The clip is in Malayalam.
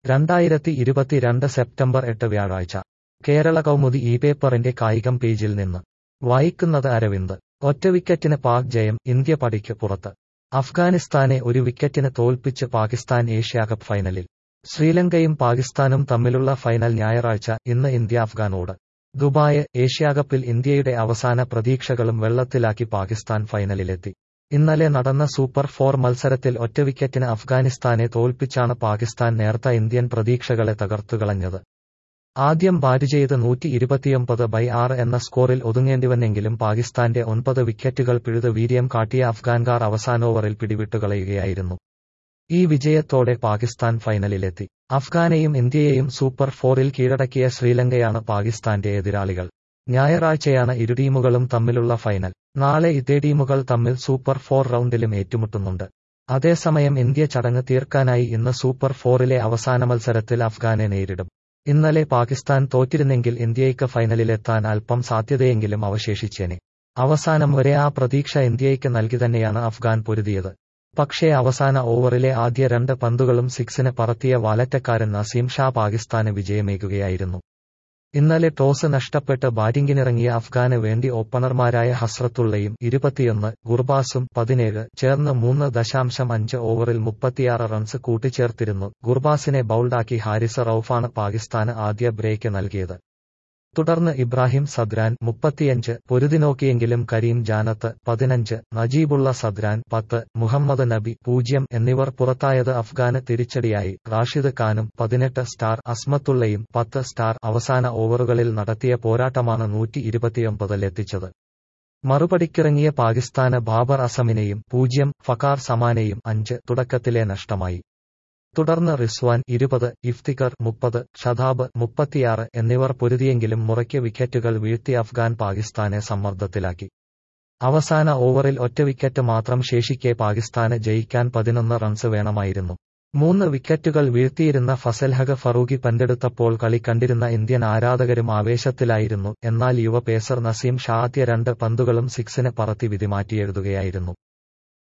രണ്ടായിരത്തി ഇരുപത്തിരണ്ട് സെപ്റ്റംബർ എട്ട് വ്യാഴാഴ്ച കേരള കൗമുദി ഈ പേപ്പറിന്റെ കായികം പേജിൽ നിന്ന് വായിക്കുന്നത് അരവിന്ദ് ഒറ്റ വിക്കറ്റിന് പാക് ജയം ഇന്ത്യ പടിക്ക് പുറത്ത് അഫ്ഗാനിസ്ഥാനെ ഒരു വിക്കറ്റിന് തോൽപ്പിച്ച് പാകിസ്ഥാൻ ഏഷ്യാകപ്പ് ഫൈനലിൽ ശ്രീലങ്കയും പാകിസ്ഥാനും തമ്മിലുള്ള ഫൈനൽ ഞായറാഴ്ച ഇന്ന് ഇന്ത്യ അഫ്ഗാനോട് ദുബായ് ഏഷ്യാകപ്പിൽ ഇന്ത്യയുടെ അവസാന പ്രതീക്ഷകളും വെള്ളത്തിലാക്കി പാകിസ്ഥാൻ ഫൈനലിലെത്തി ഇന്നലെ നടന്ന സൂപ്പർ ഫോർ മത്സരത്തിൽ ഒറ്റ വിക്കറ്റിന് അഫ്ഗാനിസ്ഥാനെ തോൽപ്പിച്ചാണ് പാകിസ്ഥാൻ നേർത്ത ഇന്ത്യൻ പ്രതീക്ഷകളെ തകർത്തുകളഞ്ഞത് ആദ്യം ബാറ്റ് ചെയ്ത് നൂറ്റി ഇരുപത്തിയൊമ്പത് ബൈ ആറ് എന്ന സ്കോറിൽ ഒതുങ്ങേണ്ടിവന്നെങ്കിലും പാകിസ്ഥാന്റെ ഒൻപത് വിക്കറ്റുകൾ പിഴുത് വീര്യം കാട്ടിയ അഫ്ഗാൻകാർ അവസാനോവറിൽ പിടിവിട്ടുകളയുകയായിരുന്നു ഈ വിജയത്തോടെ പാകിസ്ഥാൻ ഫൈനലിലെത്തി അഫ്ഗാനെയും ഇന്ത്യയെയും സൂപ്പർ ഫോറിൽ കീഴടക്കിയ ശ്രീലങ്കയാണ് പാകിസ്ഥാന്റെ എതിരാളികൾ ഞായറാഴ്ചയാണ് ഇരു ടീമുകളും തമ്മിലുള്ള ഫൈനൽ നാളെ ഇതേ ടീമുകൾ തമ്മിൽ സൂപ്പർ ഫോർ റൗണ്ടിലും ഏറ്റുമുട്ടുന്നുണ്ട് അതേസമയം ഇന്ത്യ ചടങ്ങ് തീർക്കാനായി ഇന്ന് സൂപ്പർ ഫോറിലെ അവസാന മത്സരത്തിൽ അഫ്ഗാനെ നേരിടും ഇന്നലെ പാകിസ്ഥാൻ തോറ്റിരുന്നെങ്കിൽ ഇന്ത്യയ്ക്ക് ഫൈനലിലെത്താൻ അല്പം സാധ്യതയെങ്കിലും അവശേഷിച്ചേനെ അവസാനം വരെ ആ പ്രതീക്ഷ ഇന്ത്യയ്ക്ക് നൽകി തന്നെയാണ് അഫ്ഗാൻ പൊരുതിയത് പക്ഷേ അവസാന ഓവറിലെ ആദ്യ രണ്ട് പന്തുകളും സിക്സിന് പറത്തിയ വാലറ്റക്കാരൻ നസീം ഷാ പാകിസ്ഥാന് വിജയമേകുകയായിരുന്നു ഇന്നലെ ടോസ് നഷ്ടപ്പെട്ട് ബാറ്റിംഗിനിറങ്ങിയ അഫ്ഗാന് വേണ്ടി ഓപ്പണർമാരായ ഹസ്രത്തുള്ളയും ഇരുപത്തിയൊന്ന് ഗുർബാസും പതിനേഴ് ചേർന്ന് മൂന്ന് ദശാംശം അഞ്ച് ഓവറിൽ മുപ്പത്തിയാറ് റൺസ് കൂട്ടിച്ചേർത്തിരുന്നു ഗുർബാസിനെ ബൌൾഡാക്കി ഹാരിസ് റൌഫാണ് പാകിസ്ഥാന് ആദ്യ ബ്രേക്ക് നൽകിയത് തുടർന്ന് ഇബ്രാഹിം സദ്രാൻ മുപ്പത്തിയഞ്ച് പൊരുതിനോക്കിയെങ്കിലും കരീം ജാനത്ത് പതിനഞ്ച് നജീബുള്ള സദ്രാൻ പത്ത് മുഹമ്മദ് നബി പൂജ്യം എന്നിവർ പുറത്തായത് അഫ്ഗാന് തിരിച്ചടിയായി റാഷിദ് ഖാനും പതിനെട്ട് സ്റ്റാർ അസ്മത്തുള്ളയും പത്ത് സ്റ്റാർ അവസാന ഓവറുകളിൽ നടത്തിയ പോരാട്ടമാണ് നൂറ്റി ഇരുപത്തിയൊമ്പതിലെത്തിച്ചത് മറുപടിക്കിറങ്ങിയ പാകിസ്ഥാന് ബാബർ അസമിനെയും പൂജ്യം ഫക്കാർ സമാനെയും അഞ്ച് തുടക്കത്തിലെ നഷ്ടമായി തുടർന്ന് റിസ്വാൻ ഇരുപത് ഇഫ്തിഖർ മുപ്പത് ഷതാബ് മുപ്പത്തിയാറ് എന്നിവർ പൊരുതിയെങ്കിലും മുറയ്ക്ക് വിക്കറ്റുകൾ വീഴ്ത്തി അഫ്ഗാൻ പാകിസ്ഥാനെ സമ്മർദ്ദത്തിലാക്കി അവസാന ഓവറിൽ ഒറ്റ വിക്കറ്റ് മാത്രം ശേഷിക്കെ പാകിസ്ഥാന് ജയിക്കാൻ പതിനൊന്ന് റൺസ് വേണമായിരുന്നു മൂന്ന് വിക്കറ്റുകൾ വീഴ്ത്തിയിരുന്ന ഫസൽഹഖ് ഫറൂഖി പന്തെടുത്തപ്പോൾ കളി കണ്ടിരുന്ന ഇന്ത്യൻ ആരാധകരും ആവേശത്തിലായിരുന്നു എന്നാൽ യുവ പേസർ നസീം ഷാ ആദ്യ രണ്ട് പന്തുകളും സിക്സിന് പറത്തി വിധിമാറ്റിയെഴുതുകയായിരുന്നു